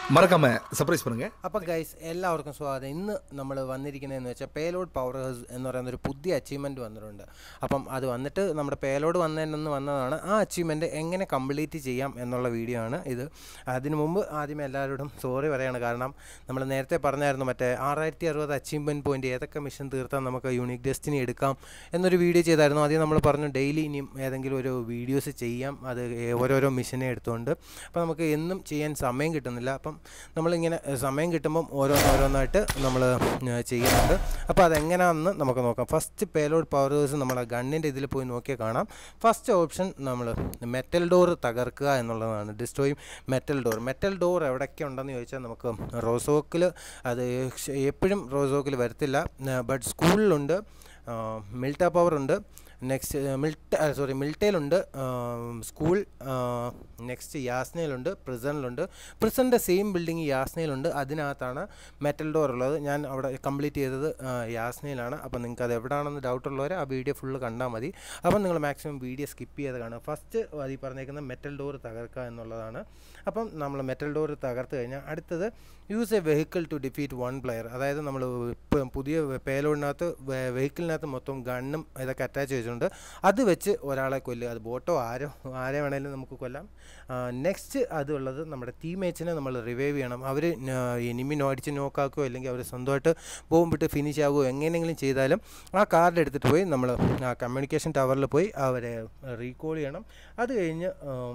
மறக்காம சர்ப்ரைஸ் பண்ணுங்க അപ്പം ഗൈസ് എല്ലാവർക്കും സ്വാഗതം ഇന്ന് നമ്മൾ വന്നിരിക്കുന്നതെന്ന് വെച്ചാൽ പേലോഡ് പവർ ഹൗസ് എന്ന് പറയുന്ന ഒരു പുതിയ അച്ചീവ്മെൻറ്റ് വന്നിട്ടുണ്ട് അപ്പം അത് വന്നിട്ട് നമ്മുടെ പേലോഡ് വന്നതിനൊന്ന് വന്നതാണ് ആ അച്ചീവ്മെൻറ്റ് എങ്ങനെ കംപ്ലീറ്റ് ചെയ്യാം എന്നുള്ള വീഡിയോ ആണ് ഇത് അതിനു മുമ്പ് ആദ്യമേ എല്ലാവരോടും സോറി പറയാണ് കാരണം നമ്മൾ നേരത്തെ പറഞ്ഞായിരുന്നു മറ്റേ ആറായിരത്തി അറുപത് അച്ചീവ്മെൻറ്റ് പോയിൻ്റ് ഏതൊക്കെ മിഷൻ തീർത്താൽ നമുക്ക് യൂണിക് ഡെസ്റ്റിനി എടുക്കാം എന്നൊരു വീഡിയോ ചെയ്തായിരുന്നു ആദ്യം നമ്മൾ പറഞ്ഞു ഡെയിലി ഇനിയും ഏതെങ്കിലും ഒരു വീഡിയോസ് ചെയ്യാം അത് ഓരോരോ മിഷനെ എടുത്തുകൊണ്ട് അപ്പോൾ നമുക്ക് എന്നും ചെയ്യാൻ സമയം കിട്ടുന്നില്ല അപ്പം നമ്മളിങ്ങനെ ഏഹ്, സമയം കിട്ടുമ്പം ഓരോന്നോരോന്നായിട്ട് നമ്മൾ ചെയ്യുന്നുണ്ട് അപ്പോൾ അതെങ്ങനെയാണെന്ന് നമുക്ക് നോക്കാം ഫസ്റ്റ് പേലോഡ് പവേഴ്സ് നമ്മൾ ഗണ്ണിൻ്റെ ഇതിൽ പോയി നോക്കിയാൽ കാണാം ഫസ്റ്റ് ഓപ്ഷൻ നമ്മൾ മെറ്റൽ ഡോർ തകർക്കുക എന്നുള്ളതാണ് ഡിസ്ട്രോയും മെറ്റൽ ഡോർ മെറ്റൽ ഡോർ എവിടെയൊക്കെ ഉണ്ടെന്ന് ചോദിച്ചാൽ നമുക്ക് റോസോക്കിൽ അത് എപ്പോഴും റോസോക്കിൽ വരത്തില്ല ബട്ട് സ്കൂളിലുണ്ട് മിൽട്ട പവർ ഉണ്ട് നെക്സ്റ്റ് മിൽട്ട സോറി മിൽട്ടയിലുണ്ട് സ്കൂൾ നെക്സ്റ്റ് യാസ്നയിലുണ്ട് പ്രിസണിലുണ്ട് പ്രിസണിൻ്റെ സെയിം ബിൽഡിംഗ് യാസ്നയിലുണ്ട് അതിനകത്താണ് മെറ്റൽ ഡോർ ഉള്ളത് ഞാൻ അവിടെ കംപ്ലീറ്റ് ചെയ്തത് ആ, യാസ്നയിലാണ് അപ്പോൾ നിങ്ങൾക്ക് അത് എവിടെയാണെന്ന് ഡൗട്ട് ഉള്ളവർ ആ വീഡിയോ ഫുള്ള് കണ്ടാൽ മതി അപ്പം നിങ്ങൾ മാക്സിമം വീഡിയോ സ്കിപ്പ് ചെയ്ത് കാണുക ഫസ്റ്റ് അത് ഈ പറഞ്ഞേക്കുന്ന മെറ്റൽ ഡോർ തകർക്കുക എന്നുള്ളതാണ് അപ്പം നമ്മൾ മെറ്റൽ ഡോർ തകർത്ത് കഴിഞ്ഞാൽ അടുത്തത് use a vehicle to defeat one player അതായത് നമ്മൾ ഇപ്പം പുതിയ പേലോഡിനകത്ത് വെഹിക്കിളിനകത്ത് മൊത്തം ഗണ്ണും ഇതൊക്കെ അറ്റാച്ച് ചെയ്തിട്ടുണ്ട് അത് വെച്ച് ഒരാളെ കൊല്ലുക അത് ബോട്ടോ ആരോ ആരെ വേണേലും നമുക്ക് കൊല്ലാം നെക്സ്റ്റ് അതുള്ളത് നമ്മുടെ ടീമേറ്റ്സിനെ നമ്മൾ റിവൈവ് ചെയ്യണം അവർ എനിമി അടിച്ച് നോക്കാക്കുകയോ അല്ലെങ്കിൽ അവർ സ്വന്തമായിട്ട് ബോംബിട്ട് ഫിനിഷ് ആകുകയോ എങ്ങനെയെങ്കിലും ചെയ്താലും ആ കാർഡ് എടുത്തിട്ട് പോയി നമ്മൾ ആ കമ്മ്യൂണിക്കേഷൻ ടവറിൽ പോയി അവരെ റീകോൾ ചെയ്യണം അത് കഴിഞ്ഞ് ആം,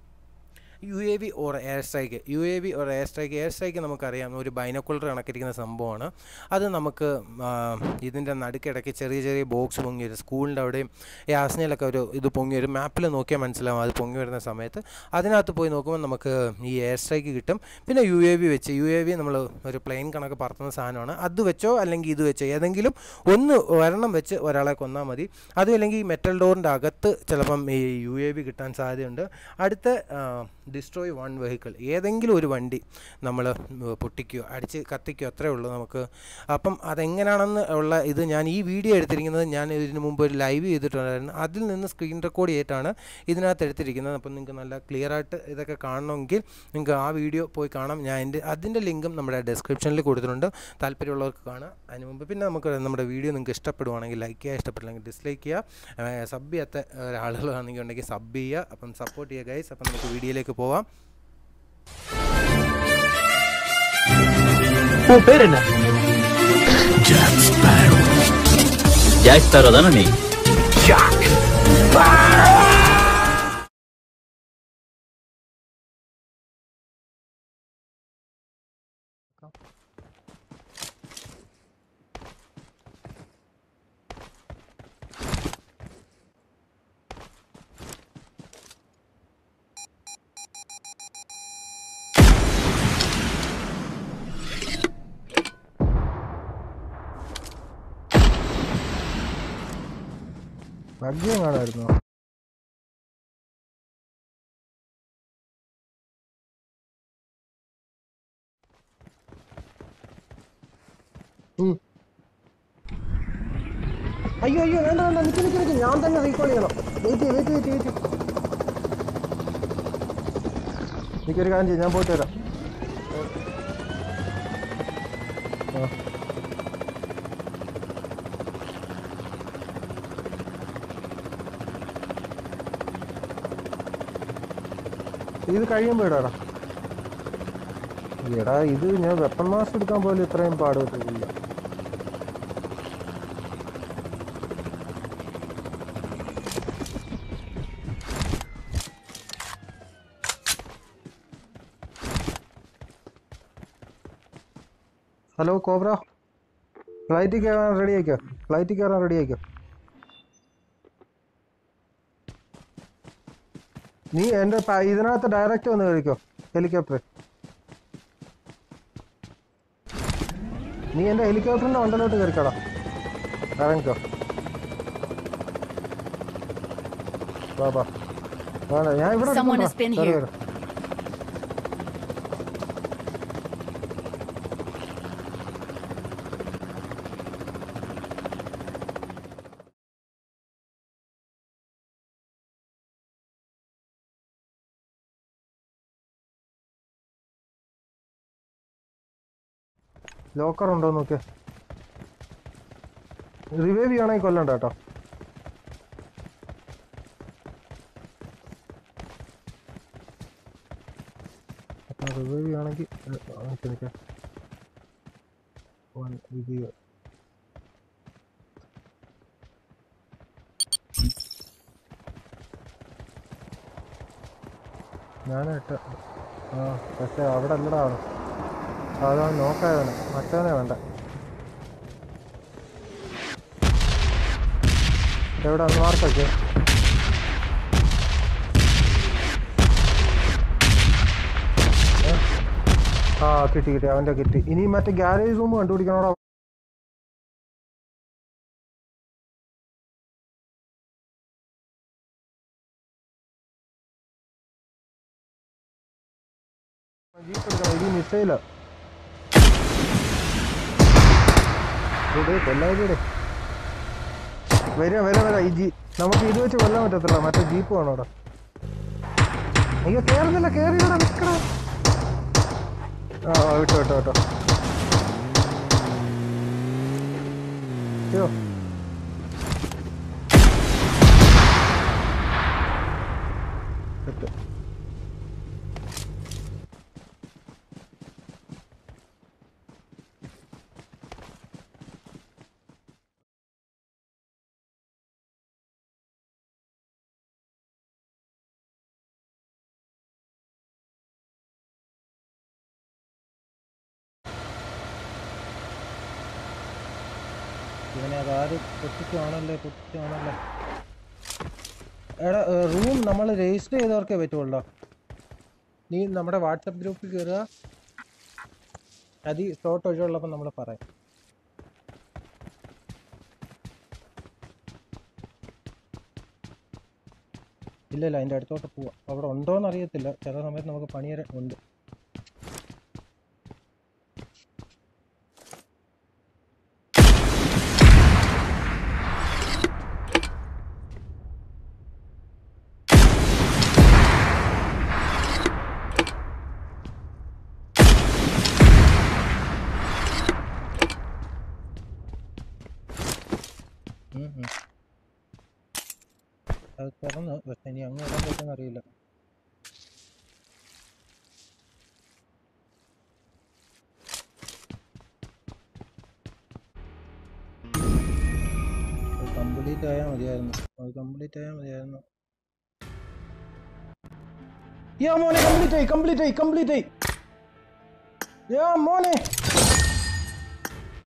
U A V or air strike U A V or air strike air strike നമുക്കറിയാം ഒരു ബൈനക്കുലർ കണക്കിരിക്കുന്ന സംഭവമാണ് അത് നമുക്ക് ആ, ഇതിൻ്റെ നടുക്കിടയ്ക്ക് ചെറിയ ചെറിയ ബോക്സ് പൊങ്ങി വരും സ്കൂളിൻ്റെ അവിടെയും യാസ്നയിലൊക്കെ ഒരു ഇത് പൊങ്ങി വരും മാപ്പിൽ നോക്കിയാൽ മനസ്സിലാവും അത് പൊങ്ങി വരുന്ന സമയത്ത് അതിനകത്ത് പോയി നോക്കുമ്പോൾ നമുക്ക് ഈ എയർ സ്ട്രൈക്ക് കിട്ടും പിന്നെ യു എ വി വെച്ച് യു എ വി നമ്മൾ ഒരു പ്ലെയിൻ കണക്ക് പറത്തുന്ന സാധനമാണ് അത് വെച്ചോ അല്ലെങ്കിൽ ഇത് വെച്ചോ ഏതെങ്കിലും ഒന്ന് ഒരെണ്ണം വെച്ച് ഒരാളെ കൊന്നാൽ മതി അതും അല്ലെങ്കിൽ ഈ മെറ്റൽ ഡോറിൻ്റെ അകത്ത് ചിലപ്പം ഈ യു എ വി കിട്ടാൻ സാധ്യതയുണ്ട് അടുത്ത ഡിസ്ട്രോയ് വൺ വെഹിക്കിൾ ഏതെങ്കിലും ഒരു വണ്ടി നമ്മൾ പൊട്ടിക്കുകയോ അടിച്ച് കത്തിക്കുകയോ അത്രേ ഉള്ളൂ നമുക്ക് അപ്പം അതെങ്ങനെയാണെന്ന് ഉള്ള ഇത് ഞാൻ ഈ വീഡിയോ എടുത്തിരിക്കുന്നത് ഞാൻ ഇതിന് മുമ്പ് ഒരു ലൈവ് ചെയ്തിട്ടുണ്ടായിരുന്നു അതിൽ നിന്ന് സ്ക്രീൻ റെക്കോർഡ് ചെയ്തിട്ടാണ് ഇതിനകത്ത് എടുത്തിരിക്കുന്നത് അപ്പം നിങ്ങൾക്ക് നല്ല ക്ലിയർ ആയിട്ട് ഇതൊക്കെ കാണണമെങ്കിൽ നിങ്ങൾക്ക് ആ വീഡിയോ പോയി കാണാം ഞാൻ എൻ്റെ അതിൻ്റെ ലിങ്കും നമ്മുടെ ഡിസ്ക്രിപ്ഷനിൽ കൊടുത്തിട്ടുണ്ട് താല്പര്യമുള്ളവർക്ക് കാണാം അതിന് മുമ്പ് പിന്നെ നമുക്ക് നമ്മുടെ വീഡിയോ നിങ്ങൾക്ക് ഇഷ്ടപ്പെടുവാണെങ്കിൽ ലൈക്ക് ചെയ്യുക ഇഷ്ടപ്പെട്ടില്ലെങ്കിൽ ഡിസ്ലൈക്ക് ചെയ്യുക സബ് ചെയ്യാത്ത ആളുകളാണെങ്കിൽ ഉണ്ടെങ്കിൽ സബ് ചെയ്യുക അപ്പം സപ്പോർട്ട് ചെയ്യുക ഗൈസ് അപ്പം നമുക്ക് വീഡിയോയിലേക്ക് പോവാം உன் பேர் என்ன ஜாக் ஸ்பாரோ தானே நீ ഭാഗ്യം കാണാമായിരുന്നു അയ്യോ അയ്യോ വേണ്ട വേണ്ട നിൽക്ക് നിൽക്ക് നിൽക്ക് ഞാൻ തന്നെ റീകോൾ ചെയ്യണം വെയിറ്റ് വെയിറ്റ് വെയിറ്റ് വെയിറ്റ് എനിക്കൊരു കാര്യം ചെയ്യും ഞാൻ പോയിട്ട് വരാം ആ ഇത് കഴിയുമ്പോ ഇടാടാ എടാ ഇത് ഞാൻ വെപ്പൺ മാസ് എടുക്കാൻ പോലും ഇത്രയും പാട് പറ്റില്ല ഹലോ കോബ്ര ഫ്ലൈറ്റിൽ കയറാൻ റെഡി ആയിക്കോ ഫ്ലൈറ്റിൽ കയറാൻ റെഡി ആയിക്കോ നീ എൻ്റെ പ- ഇതിനകത്ത് ഡയറക്റ്റ് വന്ന് കഴിക്കോ ഹെലികോപ്റ്റർ നീ എൻ്റെ ഹെലികോപ്റ്ററിൻ്റെ വണ്ടലോട്ട് കയറിക്കോടാ ഇറങ്ങിക്കോ വാ വാ വേണ്ട ഞാൻ ഇവിടെ Someone എടുത്തോണ്ട് has been വാ. കേറ്, here. കേറ്. ലോക്കർ ഉണ്ടോ നോക്കിയ റിവൈവ് ചെയ്യണമെങ്കിൽ കൊല്ലണ്ട കേട്ടോ റിവൈവ് ചെയ്യണമെങ്കിൽ നിൽക്കാം വൺ ഇത് ഞാനിട്ട് ആ പക്ഷെ അവിടെ അല്ലടാ അവൻ അതാണ് നോക്കായവന് മറ്റവനെ വേണ്ട എവിടെ മാർക്കൊക്കെ ആ കിട്ടി കിട്ടി അവൻ്റെ കിട്ടി ഇനി മറ്റേ ഗ്യാരേജ് റൂം കണ്ടുപിടിക്കണോടാ ജീപ്പ് എടുക്കണം ഇത് മിസൈല കൊല്ലാതെ വരാ വരാ വരാ ഈ ജി നമുക്ക് ഇത് വെച്ച് കൊല്ലാൻ പറ്റത്തില്ല മറ്റേ ജീപ്പ് വേണം അവിടെ അയ്യോ കേറുന്നില്ല കേറിയടാ നിക്കടാ ആ ആ, വിട്ടോ വിട്ടോ വിട്ടോ അയ്യോ വിട്ടു ഇവനെ അതാരും പൊട്ടിച്ചാണല്ലേ പൊട്ടിച്ചാണല്ലേ എടാ റൂം നമ്മൾ രജിസ്റ്റർ ചെയ്തവർക്കേ പറ്റുള്ളൂ നീ നമ്മുടെ വാട്സപ്പ് ഗ്രൂപ്പിൽ കയറുക അത് ഷോർട്ട് ഒഴിവുള്ളപ്പോൾ നമ്മൾ പറയാം ഇല്ല ഇല്ല അതിൻ്റെ അടുത്തോട്ട് പോവാം അവിടെ ഉണ്ടോയെന്ന് അറിയത്തില്ല ചില സമയത്ത് നമുക്ക് പണിയര ഉണ്ട് ഉം ഉം. അത് തുറന്നു പക്ഷെ ഇനി അങ്ങ് ഇടാൻ പറ്റുമെന്ന് അറിയില്ല കംപ്ലീറ്റ് ആയാൽ മതിയായിരുന്നു അത് കംപ്ലീറ്റ് ആയാൽ മതിയായിരുന്നു യാ മോനെ കംപ്ലീറ്റ് ആയി കംപ്ലീറ്റ് ആയി കംപ്ലീറ്റ് ആയി യാ മോനെ